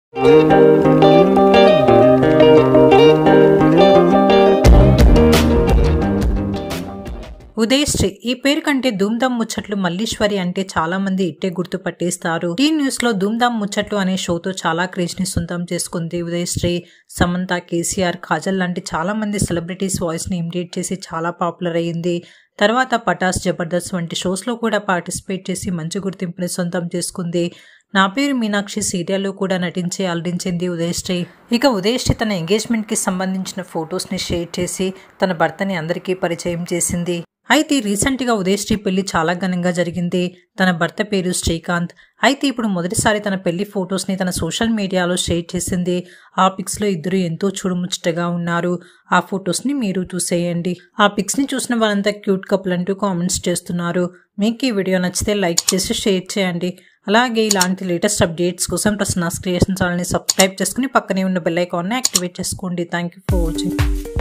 ఉదయశ్రీ ఈ పేరు కంటే ధూమ్ధామ్ ముచ్చట్లు మల్లీశ్వరి అంటే చాలా మంది ఇట్టే గుర్తు పట్టేస్తారు టీ న్యూస్ లో ధూమ్ధామ్ ముచ్చట్లు అనే షోతో చాలా క్రేజ్ ని సొంతం చేసుకుంది ఉదయశ్రీ సమంత కేసీఆర్ కాజల్ లాంటి చాలా మంది సెలబ్రిటీస్ వాయిస్ ని ఇమిటేట్ చేసి చాలా పాపులర్ అయ్యింది తర్వాత పటాస్ జబర్దస్త్ వంటి షోస్ లో కూడా పార్టిసిపేట్ చేసి మంచి గుర్తింపుని సొంతం చేసుకుంది నా పేరు మీనాక్షి సీరియల్లో కూడా నటించి అలరించింది ఉదయశ్రీ ఇక ఉదయశ్రీ తన ఎంగేజ్మెంట్ కి సంబంధించిన ఫొటోస్ ని షేర్ చేసి తన భర్తని అందరికీ పరిచయం చేసింది అయితే రీసెంట్ గా ఉదయశ్రీ పెళ్లి చాలా ఘనంగా జరిగింది తన భర్త పేరు శ్రీకాంత్ అయితే ఇప్పుడు మొదటిసారి తన పెళ్లి ఫొటోస్ ని తన సోషల్ మీడియాలో షేర్ చేసింది ఆ పిక్స్ లో ఇద్దరు ఎంతో చూడముచ్చటగా ఉన్నారు ఆ ఫొటోస్ ని మీరు చూసేయండి ఆ పిక్స్ ని చూసిన వాళ్ళంతా క్యూట్ కపుల్ అంటూ కామెంట్స్ చేస్తున్నారు మీకు ఈ వీడియో నచ్చితే లైక్ చేసి షేర్ చేయండి అలాగే ఇలాంటి లేటెస్ట్ అప్డేట్స్ కోసం ప్రసన్నాస్ క్రియేషన్ ఛానల్ని సబ్స్క్రైబ్ చేసుకుని పక్కనే ఉన్న బెల్ ఐకాన్ని యాక్టివేట్ చేసుకోండి థ్యాంక్ యూ ఫర్ వాచింగ్